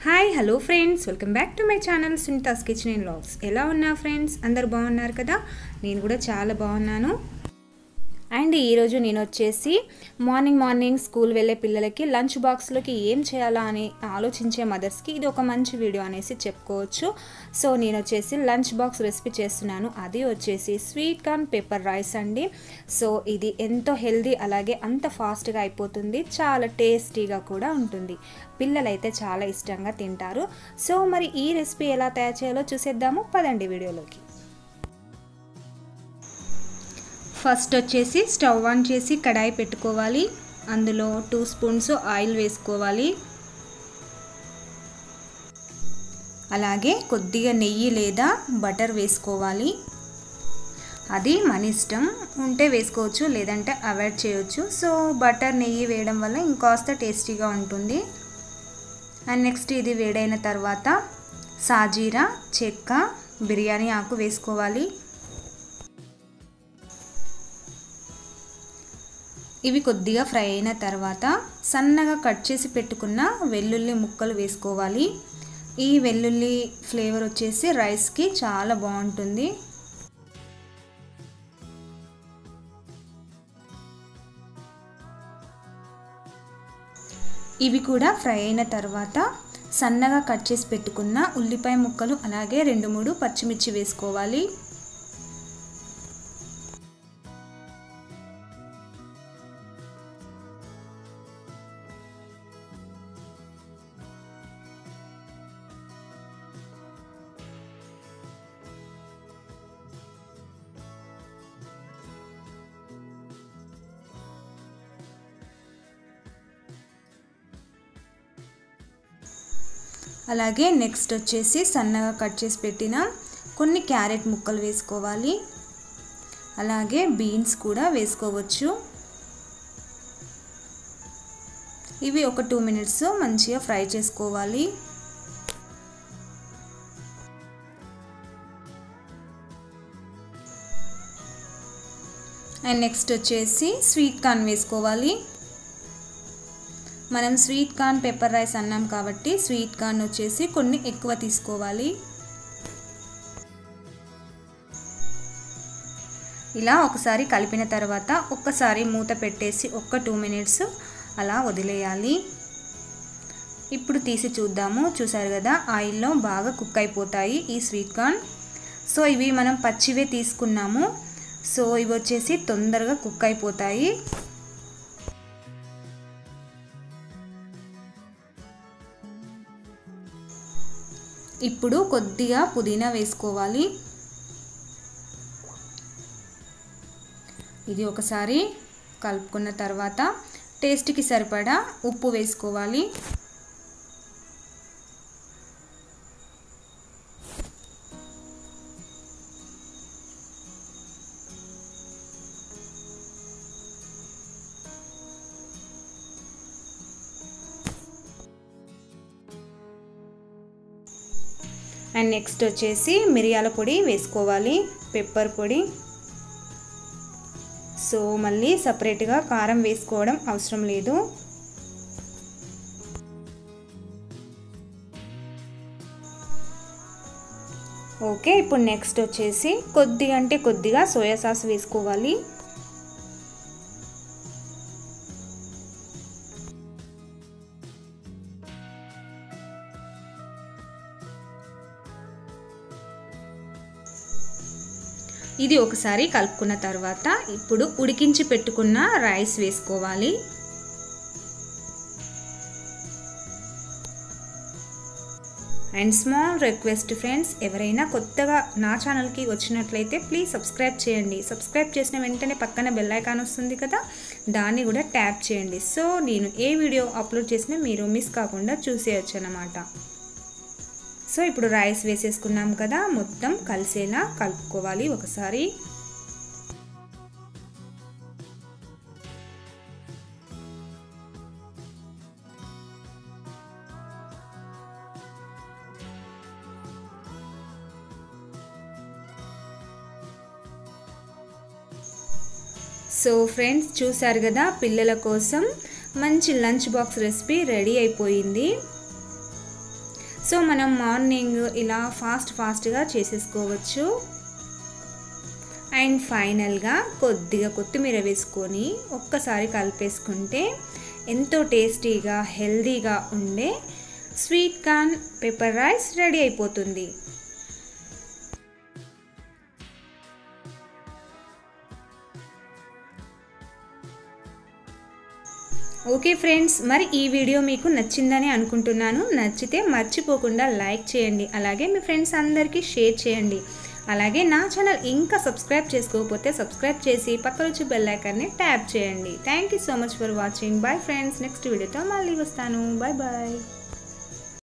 hi hello friends welcome back to my channel Sunitha's kitchen and vlogs ఎలా ఉన్నా friends అందరు బాగున్నారు కదా నేను కూడా చాలా బాగున్నాను అండ్ ఈరోజు నేను వచ్చేసి మార్నింగ్ మార్నింగ్ స్కూల్ వెళ్ళే పిల్లలకి లంచ్ బాక్స్లోకి ఏం చేయాలా అని ఆలోచించే మదర్స్కి ఇది ఒక మంచి వీడియో అనేసి చెప్పుకోవచ్చు సో నేను వచ్చేసి లంచ్ బాక్స్ రెసిపీ చేస్తున్నాను అది వచ్చేసి స్వీట్ కార్న్ పెప్పర్ రైస్ అండి సో ఇది ఎంతో హెల్దీ అలాగే అంత ఫాస్ట్గా అయిపోతుంది చాలా టేస్టీగా కూడా ఉంటుంది పిల్లలైతే చాలా ఇష్టంగా తింటారు సో మరి ఈ రెసిపీ ఎలా తయారు చేయాలో చూసేద్దాము పదండి వీడియోలోకి ఫస్ట్ వచ్చేసి స్టవ్ ఆన్ చేసి కడాయి పెట్టుకోవాలి అందులో టూ స్పూన్స్ ఆయిల్ వేసుకోవాలి అలాగే కొద్దిగా నెయ్యి లేదా బటర్ వేసుకోవాలి అది మన ఇష్టం ఉంటే వేసుకోవచ్చు లేదంటే అవాయిడ్ చేయొచ్చు సో బటర్ నెయ్యి వేయడం వల్ల ఇంకాస్త టేస్టీగా ఉంటుంది అండ్ నెక్స్ట్ ఇది వేడైన తర్వాత సాజీరా చెక్క బిర్యానీ ఆకు వేసుకోవాలి ఇవి కొద్దిగా ఫ్రై అయిన తర్వాత సన్నగా కట్ చేసి పెట్టుకున్న వెల్లుల్లి ముక్కలు వేసుకోవాలి ఈ వెల్లుల్లి ఫ్లేవర్ వచ్చేసి రైస్కి చాలా బాగుంటుంది ఇవి కూడా ఫ్రై అయిన తర్వాత సన్నగా కట్ చేసి పెట్టుకున్న ఉల్లిపాయ ముక్కలు అలాగే రెండు మూడు పచ్చిమిర్చి వేసుకోవాలి అలాగే నెక్స్ట్ వచ్చేసి సన్నగా కట్ చేసి పెట్టిన కొన్ని క్యారెట్ ముక్కలు వేసుకోవాలి అలాగే బీన్స్ కూడా వేసుకోవచ్చు ఇవి ఒక టూ మినిట్స్ మంచిగా ఫ్రై చేసుకోవాలి అండ్ నెక్స్ట్ వచ్చేసి స్వీట్ కార్న్ వేసుకోవాలి మనం స్వీట్ కార్న్ పెప్పర్ రైస్ అన్నాం కాబట్టి స్వీట్ కార్న్ వచ్చేసి కొన్ని ఎక్కువ తీసుకోవాలి ఇలా ఒకసారి కలిపిన తర్వాత ఒక్కసారి మూత పెట్టేసి ఒక్క టూ మినిట్స్ అలా వదిలేయాలి ఇప్పుడు తీసి చూద్దాము చూసారు కదా ఆయిల్లో బాగా కుక్ అయిపోతాయి ఈ స్వీట్ కార్న్ సో ఇవి మనం పచ్చివే తీసుకున్నాము సో ఇవి వచ్చేసి తొందరగా కుక్ అయిపోతాయి ఇప్పుడు కొద్దిగా పుదీనా వేసుకోవాలి ఇది ఒకసారి కలుపుకున్న తర్వాత టేస్ట్కి సరిపడా ఉప్పు వేసుకోవాలి అండ్ నెక్స్ట్ వచ్చేసి మిరియాల పొడి వేసుకోవాలి పెప్పర్ పొడి సో మళ్ళీ సపరేట్గా కారం వేసుకోవడం అవసరం లేదు ఓకే ఇప్పుడు నెక్స్ట్ వచ్చేసి కొద్దిగా అంటే కొద్దిగా సోయా సాస్ వేసుకోవాలి ఇది ఒకసారి కలుపుకున్న తర్వాత ఇప్పుడు ఉడికించి పెట్టుకున్న రైస్ వేసుకోవాలి అండ్ స్మాల్ రిక్వెస్ట్ ఫ్రెండ్స్ ఎవరైనా కొత్తగా నా ఛానల్కి వచ్చినట్లయితే ప్లీజ్ సబ్స్క్రైబ్ చేయండి సబ్స్క్రైబ్ చేసిన వెంటనే పక్కన బెల్ ఐకాన్ వస్తుంది కదా దాన్ని కూడా ట్యాప్ చేయండి సో నేను ఏ వీడియో అప్లోడ్ చేసినా మీరు మిస్ కాకుండా చూసేయచ్చు అన్నమాట సో ఇప్పుడు రైస్ వేసేసుకున్నాం కదా మొత్తం కలిసేలా కలుపుకోవాలి ఒకసారి సో ఫ్రెండ్స్ చూసారు కదా పిల్లల కోసం మంచి లంచ్ బాక్స్ రెసిపీ రెడీ అయిపోయింది సో మనం మార్నింగ్ ఇలా ఫాస్ట్ ఫాస్ట్గా చేసేసుకోవచ్చు అండ్ ఫైనల్గా కొద్దిగా కొత్తిమీర వేసుకొని ఒక్కసారి కలిపేసుకుంటే ఎంతో టేస్టీగా హెల్దీగా ఉండే sweet corn pepper rice ready అయిపోతుంది ఓకే ఫ్రెండ్స్ మరి ఈ వీడియో మీకు నచ్చిందని అనుకుంటున్నాను నచ్చితే మర్చిపోకుండా లైక్ చేయండి అలాగే మీ ఫ్రెండ్స్ అందరికీ షేర్ చేయండి అలాగే నా ఛానల్ ఇంకా సబ్స్క్రైబ్ చేసుకోకపోతే సబ్స్క్రైబ్ చేసి పక్కన వచ్చి బెల్ ఐకాన్ని ట్యాప్ చేయండి thank you so much for watching bye friends next వీడియోతో మళ్ళీ వస్తాను బాయ్ బాయ్